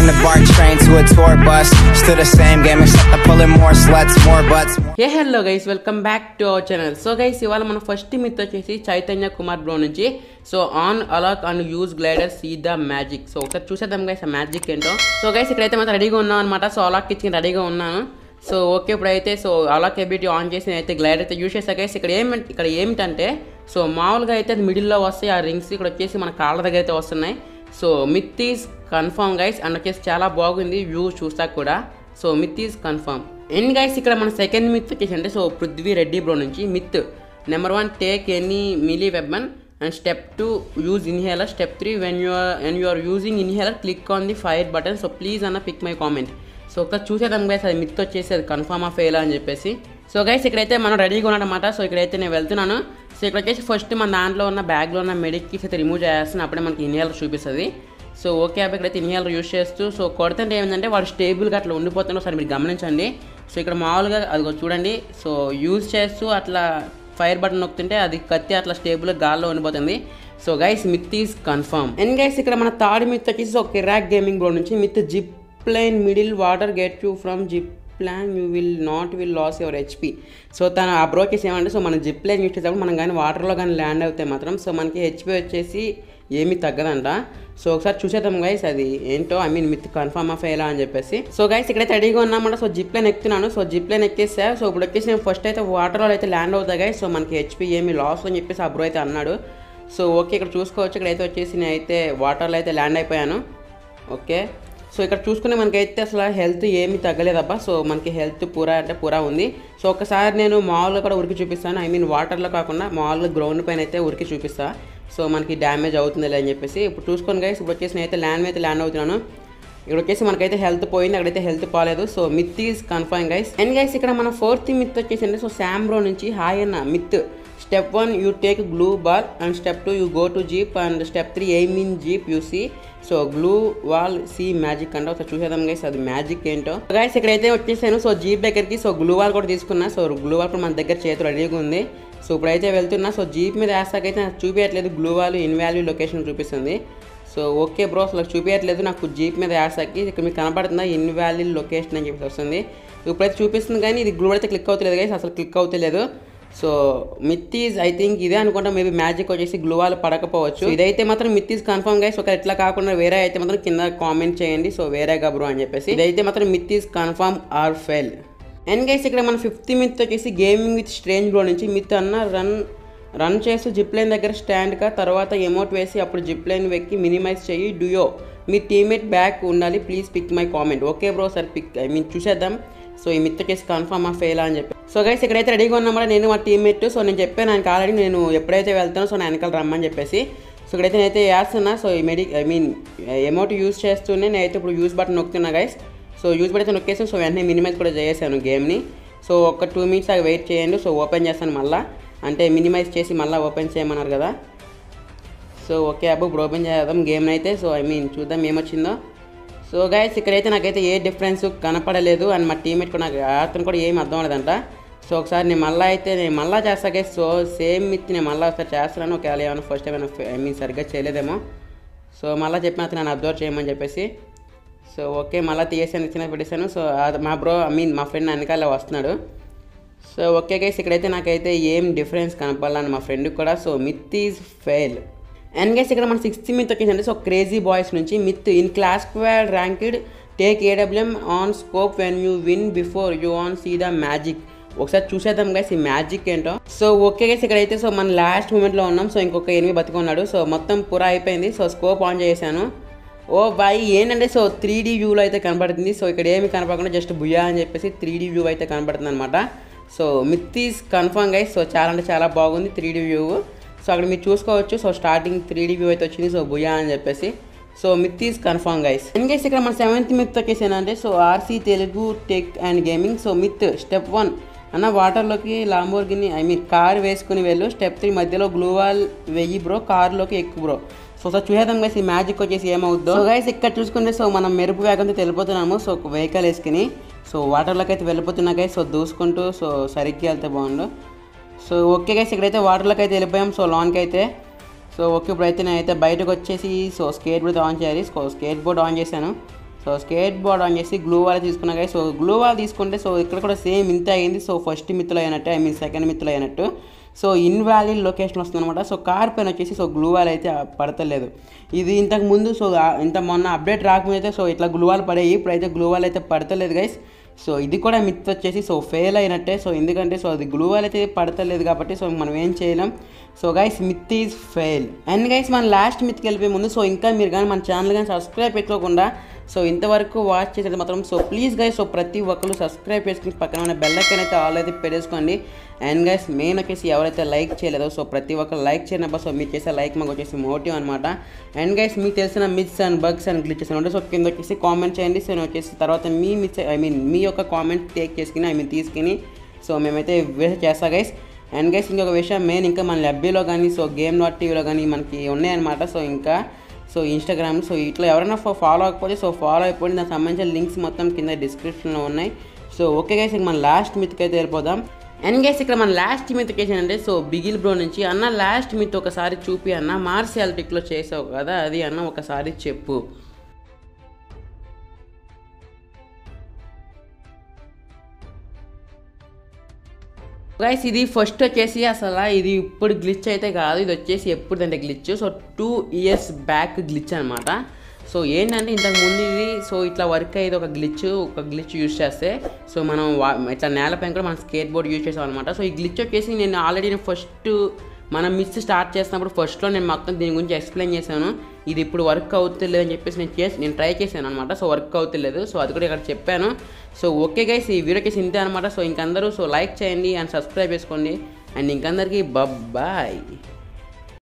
from the BART train to a tour bus. Still the same game, except I'm pulling more sluts, more butts. Hey hello guys welcome back to our channel so guys ఇవాళ మన first myth వచ్చేసి Chaitanya Kumar bro నుంచి so on Alok and use glider see the magic so ఒకసారి చూసేద్దాం guys ఆ magic ఏంటో so guys ఇక్కడైతే మాత్రం రెడీగా ఉన్నాం అనమాట సో అలాక్ ఇచ్చి రెడీగా ఉన్నాను సో ఓకే ఇప్పుడైతే సో అలాక్ ఎబిలిటీ ఆన్ చేసి అయితే గ్లైడర్ అయితే యూజ్ చేసా గైస్ ఇక్కడ ఏమి ఇక్కడ ఏమిటంటే సో మామూలుగా అయితే అది మిడిల్లో వస్తాయి ఆ రింగ్స్ ఇక్కడ వచ్చేసి మన కాళ్ళ దగ్గర అయితే వస్తున్నాయి so myth is confirm guys and వచ్చేసి చాలా బాగుంది వ్యూ చూస్తా కూడా so myth is confirm and guys ఇక్కడ మన సెకండ్ మిత్ వచ్చేసి అంటే సో పృథ్వీ రెడ్డి బ్రో నుంచి myth number one take any melee weapon and step two use inhaler step three when you are when you are using inhaler click on the fire button so please అన్న pick my comment so ఒకసారి చూసేద్దాం guys అది myth వచ్చేసి అది కన్ఫర్మా fail అని చెప్పేసి so guys ఇక్కడైతే మనం రెడీగా ఉన్నాడనమాట సో ఇక్కడైతే నేను వెళ్తున్నాను సో ఇక్కడ వచ్చేసి ఫస్ట్ మన దాంట్లో ఉన్న బ్యాగ్లో ఉన్న మెడిక్ కిట్స్ అయితే రిమూవ్ చేయాల్సిన అప్పుడే మనకి ఇన్హేలర్ చూపిస్తుంది సో ఓకే అబ్బాయి ఇక్కడైతే ఇన్హేలర్ యూస్ చేస్తూ సో కొడుతుంటే ఏంటంటే వాడు స్టేబుల్గా అట్లా ఉండిపోతుందో ఒకసారి మీరు గమనించండి సో ఇక్కడ మామూలుగా అది చూడండి సో యూజ్ చేస్తూ అట్లా ఫైర్ బటన్ నొక్కుతుంటే అది కత్తి అట్లా స్టేబుల్గా గాల్లో ఉండిపోతుంది so guys myth is confirm and guys ఇక్కడ మన థర్డ్ మిత్ వచ్చేసి ఒక కిరాక్ గేమింగ్ బ్రో నుంచి myth zip plain middle water get you from zip plan you will not will lose your HP so తన ఆ బ్రోకేస్ ఏమంటే సో మనం జిప్ ప్లేన్ యూస్ చేసేటప్పుడు మనం కానీ వాటర్లో కానీ ల్యాండ్ అవుతే మాత్రం సో మనకి హెచ్పి వచ్చేసి ఏమీ తగ్గదంట సో ఒకసారి చూసేద్దాం గైస్ అది ఏంటో I mean myth confirm off అయ్యేలా అని చెప్పేసి సో గైస్ ఇక్కడైతే రెడీగా ఉన్నామంట సో జిప్ లైన్ ఎక్కుతున్నాను సో జిప్ లైన్ ఎక్కేసా సో ఇప్పుడు వచ్చేసి నేను ఫస్ట్ అయితే వాటర్లో అయితే ల్యాండ్ అవుతా గైస్ సో మనకి హెచ్పి ఏమీ లాస్ అని చెప్పేసి ఆ బ్రో అయితే అన్నాడు సో ఓకే ఇక్కడ చూసుకోవచ్చు ఇక్కడైతే వచ్చేసి నేను అయితే వాటర్లో అయితే ల్యాండ్ అయిపోయాను ఓకే సో ఇక్కడ చూసుకునే మనకైతే అసలు హెల్త్ ఏమీ తగ్గలేదబ్బా సో మనకి హెల్త్ పూరా అంటే పూరా ఉంది సో ఒకసారి నేను మామూలుగా కూడా ఉరికి చూపిస్తాను ఐ మీన్ వాటర్లో కాకుండా మామూలుగా గ్రౌండ్ పైన అయితే ఉరికి చూపిస్తా సో మనకి డ్యామేజ్ అవుతుంది అని చెప్పేసి ఇప్పుడు చూసుకొని గైస్ ఇప్పుడు వచ్చేసి నేనైతే ల్యాండ్ మీద అయితే ల్యాండ్ అవుతున్నాను ఇక్కడ వచ్చేసి మనకైతే హెల్త్ పోయింది అక్కడైతే హెల్త్ పోలేదు so myth is confirm guys and guys ఇక్కడ మన ఫోర్త్ మిత్ వచ్చేసి అంటే సో శామ్బ్రో నుంచి హాయ్ అన్న myth step one you take glue bar and step two you go to jeep and step three aim in jeep you see so glue wall see magic అంటే ఒకసారి చూసేద్దాం guys అది magic ఏంటో guys ఇక్కడైతే వచ్చేసాను so jeep దగ్గరికి so glue wall కూడా తీసుకున్నా సో గ్లూ వాల్ కూడా మన దగ్గర చేతులు రెడీగా ఉంది సో ఇప్పుడైతే వెళ్తున్నా సో జీప్ మీద వేస్తాకైతే నాకు చూపించట్లేదు గ్లూ వాల్ ఇన్వాల్యూ లొకేషన్ చూపిస్తుంది సో ఓకే బ్రో అసలు చూపించట్లేదు నాకు జీప్ మీద యాడ్సాకి ఇక్కడ మీకు కనపడుతుందా ఇన్వాల్యూ లొకేషన్ అని చెప్పేసి వస్తుంది ఇప్పుడైతే చూపిస్తుంది కానీ ఇది గ్లూ అయితే క్లిక్ అవుతలేదు గైస్ అసలు క్లిక్ అవుతలేదు సో మిత్తీస్ ఐ థింక్ ఇదే అనుకుంటా మేబీ మ్యాజిక్ వచ్చేసి గ్లూవాల్ పడకపోవచ్చు ఇదైతే మాత్రం మిత్తీస్ కన్ఫర్మ్ గైస్ ఒక ఎట్లా కాకుండా వేరే అయితే మాత్రం కింద కామెంట్ చేయండి సో వేరేగా బ్రో అని చెప్పేసి ఇదైతే మాత్రం myth is confirm or fail and guys ఇక్కడ మన ఫిఫ్త్ మిత్ వచ్చేసి గేమింగ్ విత్ స్ట్రేంజ్ బ్రో నుంచి మిత్ అన్న రన్ రన్ చేస్తూ జిప్ లైన్ దగ్గర స్టాండ్గా తర్వాత ఎమోట్ వేసి అప్పుడు జిప్ లైన్ వెక్కి మినిమైజ్ చేయి డుయో మీ టీమేట్ బ్యాక్ ఉండాలి please pick my comment okay bro sir pick I mean చూసేద్దాం సో ఈ మిత్ కేసు కన్ఫర్మ్ ఆ ఫెయిల్ అని చెప్పి సో గైస్ ఇక్కడైతే రెడీగా ఉన్నామా నేను మా టీమ్మేట్ సో నేను చెప్పాను ఆయనకి ఆల్రెడీ నేను ఎప్పుడైతే వెళ్తానో సో నా వెనకాల రమ్మని చెప్పేసి సో ఇక్కడైతే నేనైతే వేస్తున్నా సో ఈ మెడి ఐ మీన్ అమౌంట్ యూస్ చేస్తూనే నేనైతే ఇప్పుడు యూస్ బటన్ నొక్కుతున్నా గైస్ సో యూస్ బటన్ అయితే నొక్కేసాను సో వెంటనే మినిమైజ్ కూడా చేసాను గేమ్ని సో ఒక టూ మినిట్స్ అవి వెయిట్ చేయండి సో ఓపెన్ చేస్తాను మళ్ళీ అంటే మినిమైజ్ చేసి మళ్ళీ ఓపెన్ చేయమన్నారు కదా సో ఓకే అబ్బు ఇప్పుడు ఓపెన్ చేద్దాం గేమ్ అయితే సో ఐ మీన్ చూద్దాం ఏమొచ్చిందో సో గైస్ ఇక్కడైతే నాకైతే ఏ డిఫరెన్స్ కనపడలేదు అండ్ మా టీమేట్ కూడా నాకు అతను కూడా ఏం అర్థం అవ్వలేదంట సో ఒకసారి నేను మళ్ళీ అయితే నేను మళ్ళీ చేస్తా గైస్ సో సేమ్ మిత్ నేను మళ్ళీ ఒకసారి చేస్తున్నాను ఒకవేళ ఏమైనా ఫస్ట్ ఏమైనా ఐ మీన్ సరిగ్గా చేయలేదేమో సో మళ్ళీ చెప్పిన అతను నన్ను అబ్జర్వ్ చేయమని చెప్పేసి సో ఓకే మళ్ళీ తీసేసాను ఇచ్చిన పెట్టేశాను సో అది మా బ్రో ఐ మీన్ మా ఫ్రెండ్ వెనకాల వస్తున్నాడు సో ఓకే గైస్ ఇక్కడైతే నాకైతే ఏం డిఫరెన్స్ కనపడాలని మా ఫ్రెండ్కి కూడా so myth is fail and guys ఇక్కడ మన సిక్స్త్ మిత్ వచ్చేసండి సో క్రేజీ బాయ్స్ నుంచి myth in class square ranked take AWM on scope when you win before you on see the magic ఒకసారి చూసేద్దాం గైస్ ఈ మ్యాజిక్ ఏంటో so okay guys ఇక్కడైతే so మన లాస్ట్ మూమెంట్లో ఉన్నాం సో ఇంకొక ఎనిమిది బతుకున్నాడు సో మొత్తం పురా అయిపోయింది సో స్కోప్ ఆన్ చేశాను ఓ బాయ్ ఏంటంటే సో త్రీ డీ వ్యూలో అయితే కనపడుతుంది సో ఇక్కడ ఏమి కనపడకుండా జస్ట్ బుయా అని చెప్పేసి త్రీ డీ వ్యూ అయితే కనపడుతుంది అనమాట so myth is confirm guys so చాలా అంటే చాలా బాగుంది త్రీ డీ వ్యూ సో అక్కడ మీరు చూసుకోవచ్చు so starting three D view అయితే వచ్చింది సో బుయా అని చెప్పేసి so myth is confirm guys and guys ఇక్కడ మన సెవెంత్ మిత్ వచ్చేసి ఏంటంటే so RC Telugu tech and gaming so myth step one అన్న వాటర్లోకి లాంబోర్గిని ఐ మీన్ కార్ వేసుకుని వెళ్ళు స్టెప్ త్రీ మధ్యలో గ్లూవాల్ వెయ్యి బ్రో కార్లోకి ఎక్కువ బ్రో సో సార్ చూసేద్దాం గైస్ ఈ మ్యాజిక్ వచ్చేసి ఏమవుద్దో సో గైస్ ఇక్కడ చూసుకుంటే సో మనం మెరుపు వేగంతో వెళ్ళిపోతున్నాము సో ఒక వెహికల్ వేసుకుని సో వాటర్లోకి అయితే వెళ్ళిపోతున్నా గైస్ సో దూసుకుంటూ సో సరిగ్గా వెళ్తే బాగుండు సో ఓకే గైస్ ఇక్కడైతే వాటర్లోకి అయితే వెళ్ళిపోయాం సో లాన్కి అయితే సో ఓకే ఇప్పుడైతే నేనైతే బయటకు వచ్చేసి సో స్కేట్ బోర్డ్ ఆన్ చేయాలి సో స్కేట్ బోర్డ్ ఆన్ చేశాను సో స్కేట్ బోర్డ్ ఆన్ చేసి గ్లూ వాల్ తీసుకున్నా గైస్ సో గ్లూ వాల్ తీసుకుంటే సో ఇక్కడ కూడా సేమ్ ఇంత అయింది సో ఫస్ట్ మిత్తులు అయినట్టు ఐ మీన్ సెకండ్ మిత్తులు అయినట్టు సో ఇన్వాలిడ్ లొకేషన్ వస్తుంది అనమాట సో కార్ పైన వచ్చేసి సో గ్లూ వాల్ అయితే పడతలేదు ఇది ఇంతకు ముందు సో ఆ- ఇంత మొన్న అప్డేట్ రాకముందు అయితే సో ఇట్లా గ్లూ వాల్ పడేవి ఇప్పుడైతే గ్లూ వాల్ అయితే పడతలేదు గైస్ సో ఇది కూడా మిత్ వచ్చేసి సో ఫెయిల్ అయినట్టే సో ఎందుకంటే సో అది గ్లూ వాల్ అయితే పడతలేదు కాబట్టి సో మనం ఏం చేయలేం so guys myth is fail and guys మన లాస్ట్ మిత్కి వెళ్ళిపోయే ముందు సో ఇంకా మీరు కానీ మన ఛానల్ కానీ సబ్స్క్రైబ్ పెట్టుకోకుండా సో ఇంతవరకు వాచ్ చేసేది మాత్రం సో ప్లీజ్ గైస్ సో ప్రతి ఒక్కరు సబ్స్క్రైబ్ చేసుకుని పక్కన ఉన్న బెల్ ఐకాన్ అయితే ఆల్ అయితే పెట్టేసుకోండి అండ్ గైస్ మెయిన్ వచ్చేసి ఎవరైతే లైక్ చేయలేదో సో ప్రతి ఒక్కరు లైక్ చేయనప్పుడు సో మీరు చేసే లైక్ మాకు వచ్చేసి మోటివ్ అనమాట అండ్ గైస్ మీకు తెలిసిన myths and bugs and glitches ఉంటే సో కింద వచ్చేసి కామెంట్ చేయండి సో నేను వచ్చేసి తర్వాత మీ మిస్ ఐ మీన్ మీ యొక్క కామెంట్ టేక్ చేసుకుని ఐ మీన్ తీసుకుని సో మేమైతే వేస్ట్ చేస్తా గైస్ అండ్ గైస్ ఇంకొక విషయం మెయిన్ ఇంకా మన లబ్బీలో కానీ సో గేమ్ నాట్ టీవీలో కానీ మనకి ఉన్నాయన్నమాట సో ఇంకా సో ఇన్స్టాగ్రామ్ సో ఇట్లా ఎవరైనా ఫాలో అవ్వకపోతే సో ఫాలో అయిపోయింది దానికి సంబంధించిన లింక్స్ మొత్తం కింద డిస్క్రిప్షన్లో ఉన్నాయి సో ఓకే గైస్ ఇక మన లాస్ట్ మిత్కి అయితే వెళ్ళిపోదాం అండ్ గైస్ ఇక్కడ మన లాస్ట్ మిత్ ఏంటంటే సో బిగిల్ బ్రో నుంచి అన్న లాస్ట్ మిత్ ఒకసారి చూపి అన్న మార్సియాలిటిక్లో చేసావు కదా అది అన్న ఒకసారి చెప్పు గైస్ ఇది ఫస్ట్ వచ్చేసి అసలు ఇది ఇప్పుడు గ్లిచ్ అయితే కాదు ఇది వచ్చేసి ఎప్పుడుదంటే glitch so two years back glitch అనమాట సో ఏంటంటే ఇంతకు ముందు ఇది సో ఇట్లా వర్క్ అయ్యేది ఒక గ్లిచ్ ఒక గ్లిచ్ యూస్ చేస్తే సో మనం వా- ఇట్లా నేలపైన కూడా మనం స్కేట్ బోర్డ్ యూస్ చేసాం అనమాట సో ఈ గ్లిచ్ వచ్చేసి నేను ఆల్రెడీ ఫస్ట్ మనం మిస్ స్టార్ట్ చేసినప్పుడు ఫస్ట్లో నేను మొత్తం దీని గురించి ఎక్స్ప్లెయిన్ చేశాను ఇది ఇప్పుడు వర్క్ అవుతలేదు అని చెప్పేసి నేను చేసి నేను ట్రై చేశాను అనమాట సో వర్క్ అవుతలేదు సో అది కూడా ఇక్కడ చెప్పాను సో ఓకే గైస్ ఈ వీడియోకి ఇంతే అనమాట సో ఇంకందరూ సో లైక్ చేయండి అండ్ సబ్స్క్రైబ్ చేసుకోండి అండ్ ఇంకందరికీ బాయ్